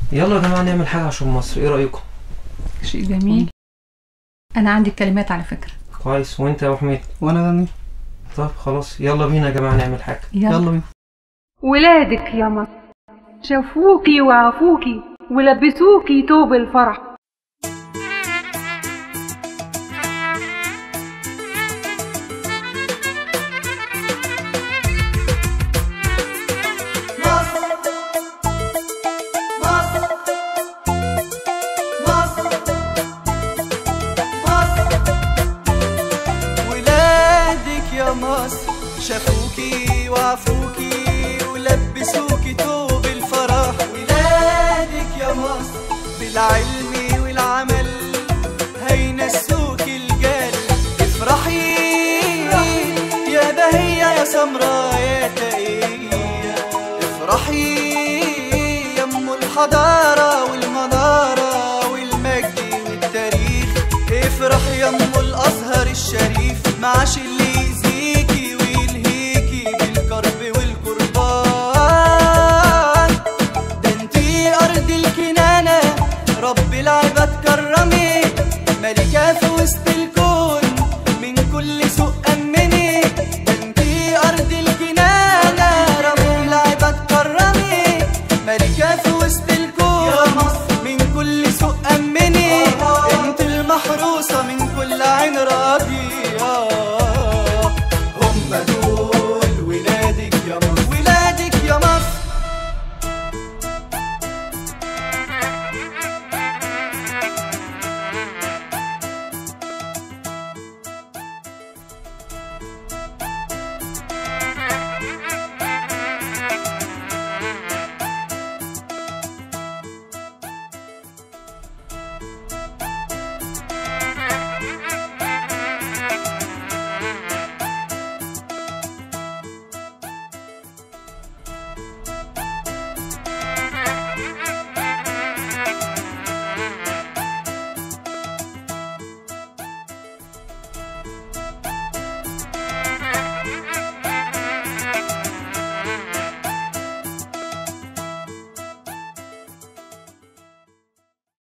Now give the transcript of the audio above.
يلا يا جماعه نعمل حاجه عشان مصر ايه رايكم شيء جميل انا عندي الكلمات على فكره كويس وانت يا ابو حميد وانا غني طب خلاص يلا بينا يا جماعه نعمل حاجه يلا, يلا بينا ولادك يا مصر شافوكي وعافوكي ولبسوكي توب الفرح ولادك يا مصر شافوكي وعفوكي ولبسوكي توب الفرح ولادك يا مصر بالعلم والعمل هينسوكي الجال افرحي يا بهية يا سمراء يا تقية افرحي يا ام الحضارة والمنارة والمجد والتاريخ افرح يا ام الازهر الشريف معاش اللي يزيكي ويلهيكي بالكرب والقربان ده انتي ارض الكنانة رب العباد كرمك ملكة في وسط الكون من كل سوء امني ده انتي ارض الكنانة رب العباد كرمك ملكة في وسط الكون من كل سوء امني انت المحروسة من كل عين رب